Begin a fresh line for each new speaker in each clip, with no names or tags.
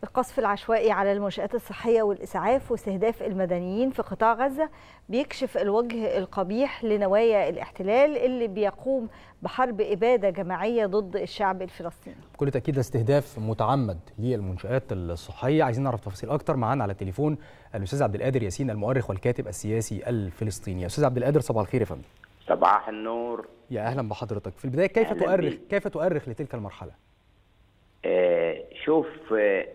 القصف العشوائي على المنشآت الصحية والإسعاف واستهداف المدنيين في قطاع غزة بيكشف الوجه القبيح لنوايا الاحتلال اللي بيقوم بحرب إبادة جماعية ضد الشعب الفلسطيني
بكل تأكيد استهداف متعمد للمنشآت الصحية عايزين نعرف تفاصيل أكتر معانا على التليفون الأستاذ عبد القادر ياسين المؤرخ والكاتب السياسي الفلسطيني أستاذ عبد القادر صباح الخير يا فندم
صباح النور
يا أهلا بحضرتك في البداية كيف
أهلاً
تؤرخ
بيك.
كيف تؤرخ لتلك المرحلة
آه، شوف آه،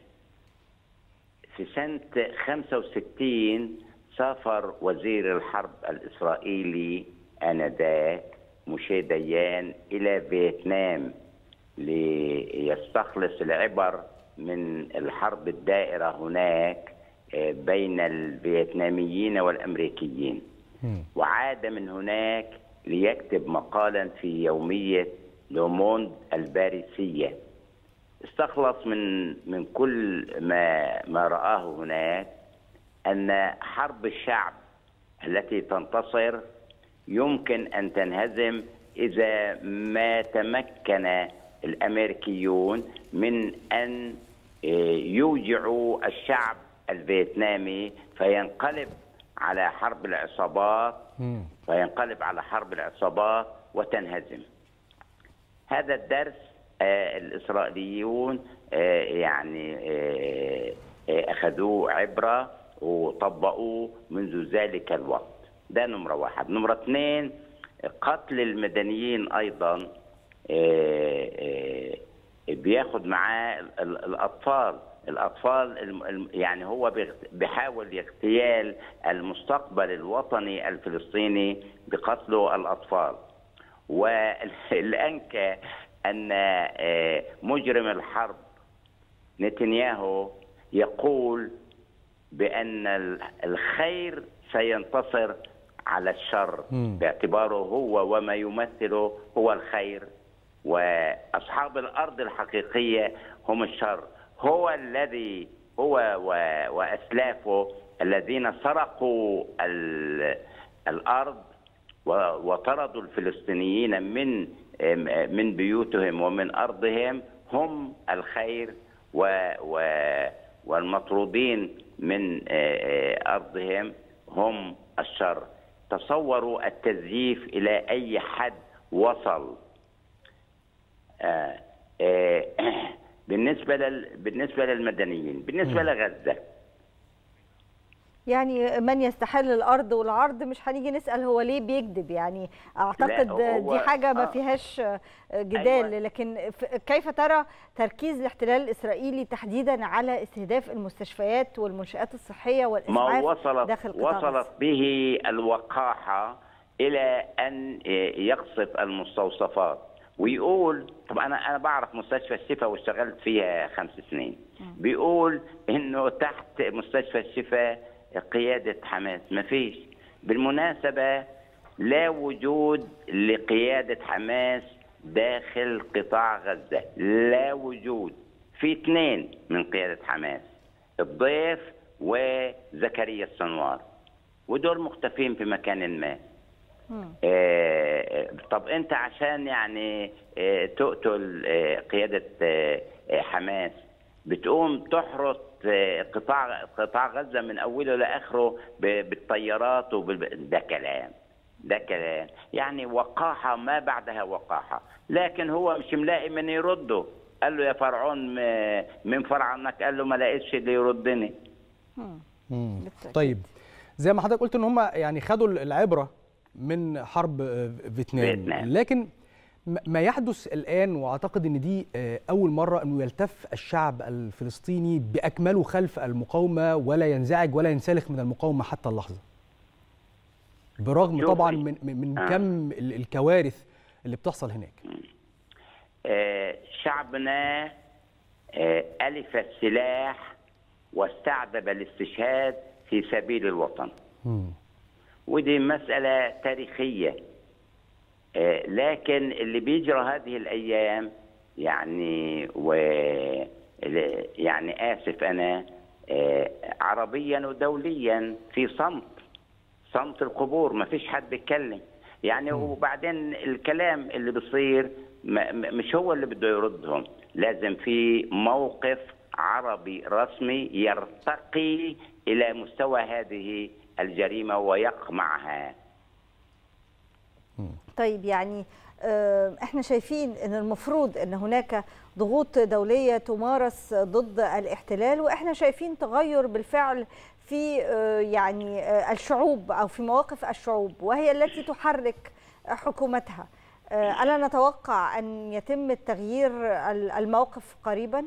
في سنة 65 سافر وزير الحرب الإسرائيلي آنذاك موشي ديان إلى فيتنام ليستخلص العبر من الحرب الدائرة هناك آه، بين الفيتناميين والأمريكيين وعاد من هناك ليكتب مقالا في يومية لوموند الباريسية استخلص من من كل ما ما رآه هناك أن حرب الشعب التي تنتصر يمكن أن تنهزم إذا ما تمكن الأمريكيون من أن آه، يوجعوا الشعب الفيتنامي فينقلب على حرب العصابات فينقلب على حرب العصابات وتنهزم هذا الدرس آه، الإسرائيليون آه، يعني آه، آه، أخذوه عبرة وطبقوه منذ ذلك الوقت ده نمرة واحد نمرة اثنين قتل المدنيين أيضا آه، آه، بياخد معاه ال- ال- الأطفال الأطفال الم- الم- يعني هو بيغت- بيحاول اغتيال المستقبل الوطني الفلسطيني بقتله الأطفال والأنكى أن آه، مجرم الحرب نتنياهو يقول بأن ال- الخير سينتصر على الشر
مم.
باعتباره هو وما يمثله هو الخير وأصحاب الأرض الحقيقية هم الشر هو الذي هو و- وأسلافه الذين سرقوا ال- الأرض و- وطردوا الفلسطينيين من من بيوتهم ومن ارضهم هم الخير و و والمطرودين من آه، آه، ارضهم هم الشر تصوروا التزييف الى اي حد وصل آه، آه، بالنسبه لل بالنسبه للمدنيين بالنسبه لغزه
يعني من يستحل الأرض والعرض مش هنيجي نسأل هو ليه بيكذب يعني أعتقد
هو-
دي حاجة ما
آه.
فيهاش جدال
أيوة.
لكن ف- كيف ترى تركيز الاحتلال الإسرائيلي تحديدا على استهداف المستشفيات والمنشآت الصحية
ما
والإسعاف
وصلت
داخل قطاع
وصلت
غزة؟
به الوقاحة إلى أن يقصف المستوصفات ويقول طب أنا أنا بعرف مستشفى الشفا واشتغلت فيها خمس سنين بيقول إنه تحت مستشفى الشفا قيادة حماس ما فيش بالمناسبة لا وجود لقيادة حماس داخل قطاع غزة لا وجود في اثنين من قيادة حماس الضيف وزكريا السنوار ودول مختفين في مكان ما آه، طب انت عشان يعني آه، تقتل آه، قيادة آه، آه، حماس بتقوم تحرس آه، قطاع قطاع غزة من اوله لاخره ب- بالطيارات وبال... ده كلام ده كلام يعني وقاحة ما بعدها وقاحة لكن هو مش ملاقي من يرده قال له يا فرعون م- من فرعنك قال له ما لقيتش اللي يردني
مم.
بالتأكيد.
طيب زي ما حضرتك قلت ان هم يعني خدوا العبره من حرب آه، فيتنام
فيتنام.
لكن م- ما يحدث الان واعتقد ان دي آه، اول مره انه يلتف الشعب الفلسطيني باكمله خلف المقاومه ولا ينزعج ولا ينسلخ من المقاومه حتى اللحظه برغم
شوفي.
طبعا من من من
آه.
كم ال- الكوارث اللي بتحصل هناك
آه، شعبنا آه، ألف السلاح واستعذب الاستشهاد في سبيل الوطن
مم.
ودي مسألة تاريخية آه، لكن اللي بيجرى هذه الأيام يعني و يعني آسف أنا آه، عربيا ودوليا في صمت صمت القبور ما فيش حد بيتكلم يعني وبعدين الكلام اللي بيصير ما- ما- مش هو اللي بده يردهم لازم في موقف عربي رسمي يرتقي الى مستوى هذه الجريمه ويقمعها
طيب يعني احنا شايفين ان المفروض ان هناك ضغوط دوليه تمارس ضد الاحتلال واحنا شايفين تغير بالفعل في يعني الشعوب او في مواقف الشعوب وهي التي تحرك حكومتها الا نتوقع ان يتم التغيير الموقف قريبا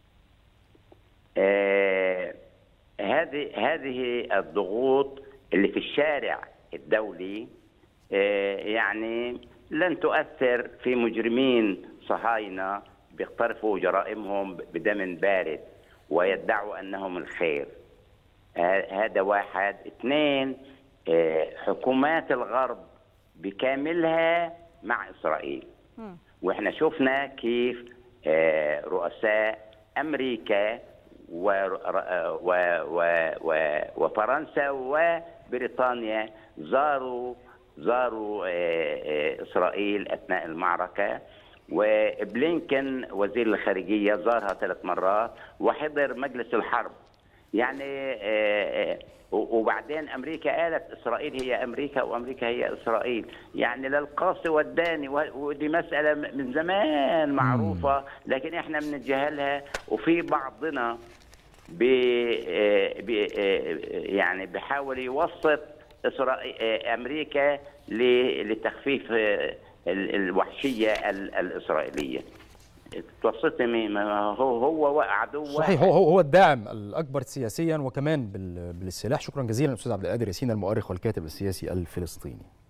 هذه هذه الضغوط اللي في الشارع الدولي يعني لن تؤثر في مجرمين صهاينه بيقترفوا جرائمهم بدم بارد ويدعوا انهم الخير هذا واحد اثنين حكومات الغرب بكاملها مع اسرائيل واحنا شفنا كيف رؤساء امريكا وفرنسا وبريطانيا زاروا زاروا اسرائيل اثناء المعركه وبلينكن وزير الخارجيه زارها ثلاث مرات وحضر مجلس الحرب يعني وبعدين امريكا قالت اسرائيل هي امريكا وامريكا هي اسرائيل يعني للقاصي والداني ودي مساله من زمان معروفه لكن احنا بنتجاهلها وفي بعضنا بي يعني بيحاول يوسط إسرائيل امريكا لتخفيف الوحشيه الاسرائيليه توسطي مين هو هو عدو
صحيح هو هو الداعم الاكبر سياسيا وكمان بالسلاح شكرا جزيلا الاستاذ عبد القادر ياسين المؤرخ والكاتب السياسي الفلسطيني